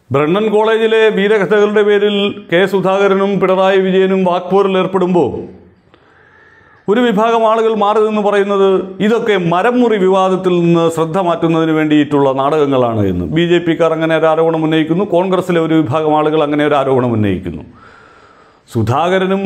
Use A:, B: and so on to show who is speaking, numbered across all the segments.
A: Brennen കോളേജിലെ വീരകഥകളുടെ പേരിൽ K സുധാകരനും പിണറായി വിജയനും വാക്പോരിൽ ഏർപ്പെടുമ്പോൾ ഒരു വിഭാഗം ആളുകൾ മാറി നിന്ന് പറയുന്നത് ഇതൊക്കെ മരംമുറി വിവാദത്തിൽ നിന്ന് ശ്രദ്ധ മാറ്റുന്നതിന് വേണ്ടിയിട്ടുള്ള നാടകങ്ങളാണ് എന്ന് ബി ജെ പിക്കാർ അങ്ങനെ ഒരു ആരോപണം ഉന്നയിക്കുന്നു കോൺഗ്രസിലെ ഒരു വിഭാഗം ആളുകൾ അങ്ങനെ ഒരു ആരോപണം ഉന്നയിക്കുന്നു സുധാകരനും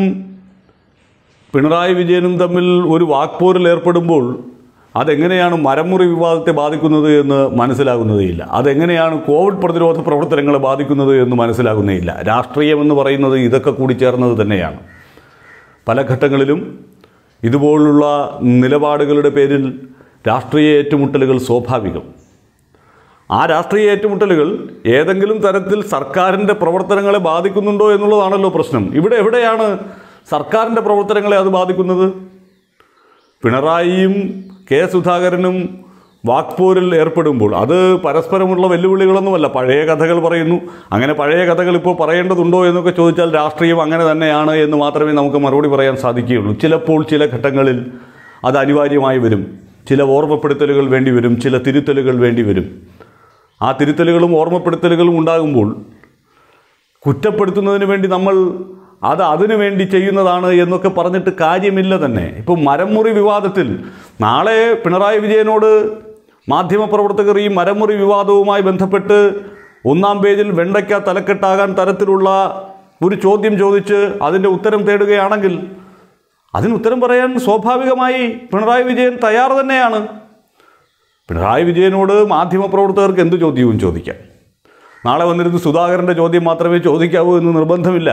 A: പിണറായി വിജയനും തമ്മിൽ ഒരു വാക്പോരിൽ ഏർപ്പെടുമ്പോൾ അതെങ്ങനെയാണ് മരമുറി വിവാദത്തെ ബാധിക്കുന്നത് എന്ന് മനസ്സിലാകുന്നതേയില്ല അതെങ്ങനെയാണ് കോവിഡ് പ്രതിരോധ പ്രവർത്തനങ്ങളെ ബാധിക്കുന്നത് എന്ന് മനസ്സിലാകുന്നേയില്ല രാഷ്ട്രീയം എന്ന് പറയുന്നത് ഇതൊക്കെ കൂടി ചേർന്നത് തന്നെയാണ് പല ഘട്ടങ്ങളിലും ഇതുപോലുള്ള നിലപാടുകളുടെ പേരിൽ രാഷ്ട്രീയ ഏറ്റുമുട്ടലുകൾ സ്വാഭാവികം ആ രാഷ്ട്രീയ ഏറ്റുമുട്ടലുകൾ ഏതെങ്കിലും തരത്തിൽ സർക്കാരിൻ്റെ പ്രവർത്തനങ്ങളെ ബാധിക്കുന്നുണ്ടോ എന്നുള്ളതാണല്ലോ പ്രശ്നം ഇവിടെ എവിടെയാണ് സർക്കാരിൻ്റെ പ്രവർത്തനങ്ങളെ അത് ബാധിക്കുന്നത് പിണറായിയും കെ സുധാകരനും വാക്പോരിൽ ഏർപ്പെടുമ്പോൾ അത് പരസ്പരമുള്ള വെല്ലുവിളികളൊന്നുമല്ല പഴയ കഥകൾ പറയുന്നു അങ്ങനെ പഴയ കഥകൾ ഇപ്പോൾ പറയേണ്ടതുണ്ടോ എന്നൊക്കെ ചോദിച്ചാൽ രാഷ്ട്രീയം അങ്ങനെ തന്നെയാണ് എന്ന് മാത്രമേ നമുക്ക് മറുപടി പറയാൻ സാധിക്കുകയുള്ളൂ ചിലപ്പോൾ ചില ഘട്ടങ്ങളിൽ അത് അനിവാര്യമായി വരും ചില ഓർമ്മപ്പെടുത്തലുകൾ വേണ്ടി വരും ചില തിരുത്തലുകൾ വേണ്ടി വരും ആ തിരുത്തലുകളും ഓർമ്മപ്പെടുത്തലുകളും ഉണ്ടാകുമ്പോൾ കുറ്റപ്പെടുത്തുന്നതിന് വേണ്ടി നമ്മൾ അത് അതിനു വേണ്ടി ചെയ്യുന്നതാണ് എന്നൊക്കെ പറഞ്ഞിട്ട് കാര്യമില്ല തന്നെ ഇപ്പോൾ മരമുറി വിവാദത്തിൽ നാളെ പിണറായി വിജയനോട് മാധ്യമപ്രവർത്തകർ ഈ മരമുറി വിവാദവുമായി ബന്ധപ്പെട്ട് ഒന്നാം പേജിൽ വെണ്ടയ്ക്ക തലക്കെട്ടാകാൻ തരത്തിലുള്ള ഒരു ചോദ്യം ചോദിച്ച് അതിൻ്റെ ഉത്തരം തേടുകയാണെങ്കിൽ അതിന് ഉത്തരം പറയാൻ സ്വാഭാവികമായി പിണറായി വിജയൻ തയ്യാർ തന്നെയാണ് പിണറായി വിജയനോട് മാധ്യമപ്രവർത്തകർക്ക് എന്ത് ചോദ്യവും ചോദിക്കാം നാളെ വന്നിരുന്ന് സുധാകരൻ്റെ ചോദ്യം മാത്രമേ ചോദിക്കാവൂ എന്ന് നിർബന്ധമില്ല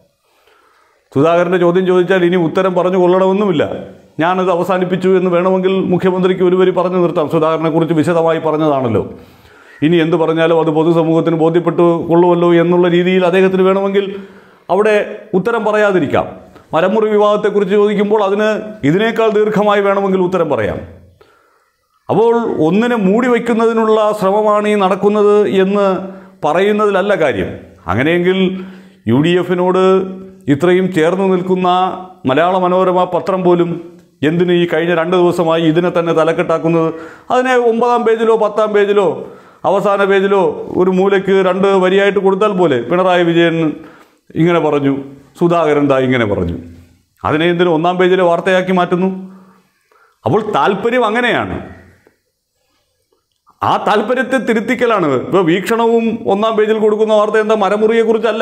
A: സുധാകരൻ്റെ ചോദ്യം ചോദിച്ചാൽ ഇനി ഉത്തരം പറഞ്ഞു കൊള്ളണമെന്നുമില്ല ഞാനത് അവസാനിപ്പിച്ചു എന്ന് വേണമെങ്കിൽ മുഖ്യമന്ത്രിക്ക് ഒരു വരി പറഞ്ഞു നിർത്താം സുധാകരനെക്കുറിച്ച് വിശദമായി പറഞ്ഞതാണല്ലോ ഇനി എന്ത് പറഞ്ഞാലും അത് പൊതുസമൂഹത്തിന് ബോധ്യപ്പെട്ടു കൊള്ളുമല്ലോ എന്നുള്ള രീതിയിൽ അദ്ദേഹത്തിന് വേണമെങ്കിൽ അവിടെ ഉത്തരം പറയാതിരിക്കാം മരമുറി വിവാദത്തെക്കുറിച്ച് ചോദിക്കുമ്പോൾ അതിന് ഇതിനേക്കാൾ ദീർഘമായി വേണമെങ്കിൽ ഉത്തരം പറയാം അപ്പോൾ ഒന്നിനെ മൂടി വയ്ക്കുന്നതിനുള്ള ശ്രമമാണ് ഈ നടക്കുന്നത് എന്ന് പറയുന്നതിലല്ല കാര്യം അങ്ങനെയെങ്കിൽ യു ഡി എഫിനോട് ഇത്രയും ചേർന്ന് നിൽക്കുന്ന മലയാള മനോരമ പത്രം പോലും എന്തിന് ഈ കഴിഞ്ഞ രണ്ട് ദിവസമായി ഇതിനെ തന്നെ തലക്കെട്ടാക്കുന്നത് അതിനെ ഒമ്പതാം പേജിലോ പത്താം പേജിലോ അവസാന പേജിലോ ഒരു മൂലയ്ക്ക് രണ്ട് വരിയായിട്ട് കൊടുത്താൽ പോലെ പിണറായി വിജയൻ ഇങ്ങനെ പറഞ്ഞു സുധാകരൻ ദാ ഇങ്ങനെ പറഞ്ഞു അതിനെ എന്തിനു ഒന്നാം പേജിലെ വാർത്തയാക്കി മാറ്റുന്നു അപ്പോൾ താല്പര്യം അങ്ങനെയാണ് ആ താല്പര്യത്തെ തിരുത്തിക്കലാണ് ഇപ്പോൾ വീക്ഷണവും ഒന്നാം പേജിൽ കൊടുക്കുന്ന വാർത്ത എന്താ മരമുറിയെക്കുറിച്ചല്ല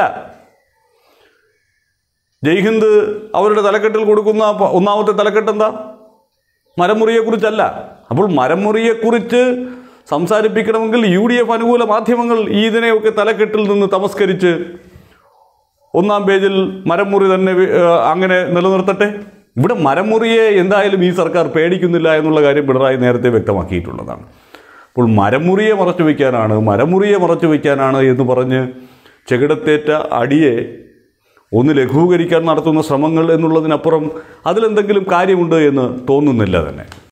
A: ജയ്ഹിന്ദ് അവരുടെ തലക്കെട്ടിൽ കൊടുക്കുന്ന പ- ഒന്നാമത്തെ തലക്കെട്ട് എന്താ മരമുറിയെക്കുറിച്ചല്ല അപ്പോൾ മരമുറിയെക്കുറിച്ച് സംസാരിപ്പിക്കണമെങ്കിൽ യു ഡി എഫ് അനുകൂല മാധ്യമങ്ങൾ ഈ ഇതിനെയൊക്കെ തലക്കെട്ടിൽ നിന്ന് തമസ്കരിച്ച് ഒന്നാം പേജിൽ മരമുറി തന്നെ വി- ഏഹ് അങ്ങനെ നിലനിർത്തട്ടെ ഇവിടെ മരമുറിയെ എന്തായാലും ഈ സർക്കാർ പേടിക്കുന്നില്ല എന്നുള്ള കാര്യം പിണറായി നേരത്തെ വ്യക്തമാക്കിയിട്ടുള്ളതാണ് അപ്പോൾ മരമുറിയെ മറച്ചു വയ്ക്കാനാണ് മരമുറിയെ മറച്ചു വയ്ക്കാനാണ് എന്ന് പറഞ്ഞ് ചെകിടത്തേറ്റ അടിയെ ഒന്ന് ലഘൂകരിക്കാൻ നടത്തുന്ന ശ്രമങ്ങൾ എന്നുള്ളതിനപ്പുറം അതിലെന്തെങ്കിലും കാര്യമുണ്ട് എന്ന് തോന്നുന്നില്ല തന്നെ